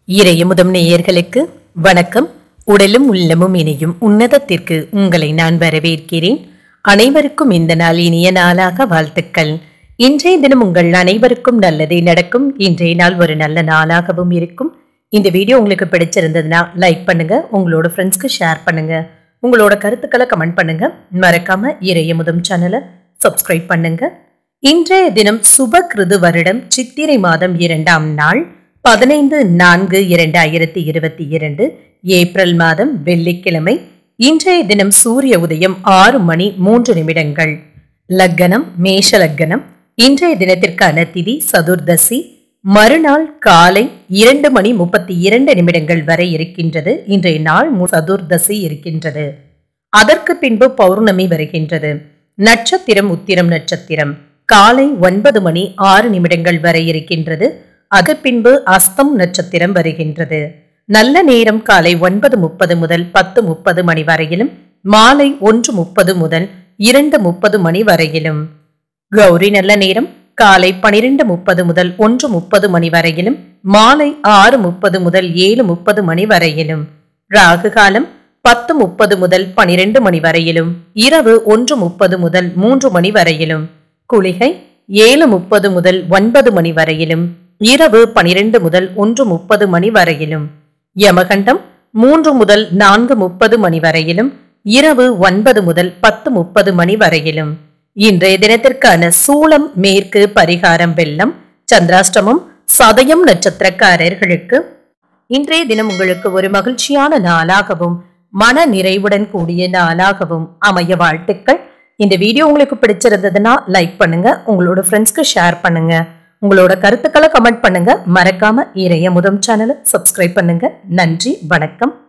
இறையமுதம் நேயர்களுக்கு வணக்கம் உடலும் உள்ளமும் இணையும் உன்னதத்திற்கு உங்களை நான் வரவேற்கிறேன் அனைவருக்கும் இந்த நாள் இனிய நாளாக வாழ்த்துக்கள் இன்றைய தினம் உங்கள் அனைவருக்கும் நல்லதே நடக்கும் இன்றைய நாள் ஒரு நல்ல நாளாகவும் இருக்கும் இந்த வீடியோ உங்களுக்கு பிடிச்சிருந்ததுன்னா லைக் பண்ணுங்க உங்களோட ஃப்ரெண்ட்ஸ்க்கு ஷேர் பண்ணுங்க உங்களோட கருத்துக்களை கமெண்ட் பண்ணுங்க மறக்காம இறையமுதம் சேனலை சப்ஸ்கிரைப் பண்ணுங்க இன்றைய தினம் சுபகிருது வருடம் சித்திரை மாதம் இரண்டாம் நாள் பதினைந்து நான்கு இரண்டாயிரத்தி இருபத்தி இரண்டு ஏப்ரல் மாதம் வெள்ளிக்கிழமை இன்றைய தினம் சூரிய உதயம் ஆறு மணி மூன்று நிமிடங்கள் லக்கணம் மேஷ லக்கணம் இன்றைய தினத்திற்கான திதி சதுர்தசி மறுநாள் காலை இரண்டு மணி முப்பத்தி இரண்டு நிமிடங்கள் வரை இருக்கின்றது இன்றைய நாள் மு- சதுர்தசி இருக்கின்றது அதற்கு பின்பு பௌர்ணமி வருகின்றது நட்சத்திரம் உத்திரம் நட்சத்திரம் காலை ஒன்பது மணி ஆறு நிமிடங்கள் வரை இருக்கின்றது அதற்கு பின்பு அஸ்தம் நட்சத்திரம் வருகின்றது நல்ல நேரம் காலை ஒன்பது முப்பது முதல் பத்து முப்பது மணி வரையிலும் மாலை ஒன்று முப்பது முதல் இரண்டு முப்பது மணி வரையிலும் கௌரி நல்ல நேரம் காலை பனிரெண்டு முப்பது முதல் ஒன்று முப்பது மணி வரையிலும் மாலை ஆறு முப்பது முதல் ஏழு முப்பது மணி வரையிலும் ராகு காலம் பத்து முப்பது முதல் பனிரெண்டு மணி வரையிலும் இரவு ஒன்று முப்பது முதல் மூன்று மணி வரையிலும் குளிகை ஏழு முப்பது முதல் ஒன்பது மணி வரையிலும் இரவு பனிரெண்டு முதல் ஒன்று முப்பது மணி வரையிலும் யமகண்டம் மூன்று முதல் நான்கு முப்பது மணி வரையிலும் இரவு ஒன்பது முதல் பத்து முப்பது மணி வரையிலும் இன்றைய தினத்திற்கான சூளம் மேற்கு பரிகாரம் வெள்ளம் சந்திராஷ்டமம் சதயம் நட்சத்திரக்காரர்களுக்கு இன்றைய தினம் உங்களுக்கு ஒரு மகிழ்ச்சியான நாளாகவும் மன நிறைவுடன் கூடிய நாளாகவும் அமைய வாழ்த்துக்கள் இந்த வீடியோ உங்களுக்கு பிடிச்சிருந்ததுன்னா லைக் பண்ணுங்க உங்களோட ஃப்ரெண்ட்ஸ்க்கு ஷேர் பண்ணுங்க உங்களோட கருத்துக்களை கமெண்ட் பண்ணுங்க மறக்காம இறைய முதம் சேனலை சப்ஸ்கிரைப் பண்ணுங்க நன்றி வணக்கம்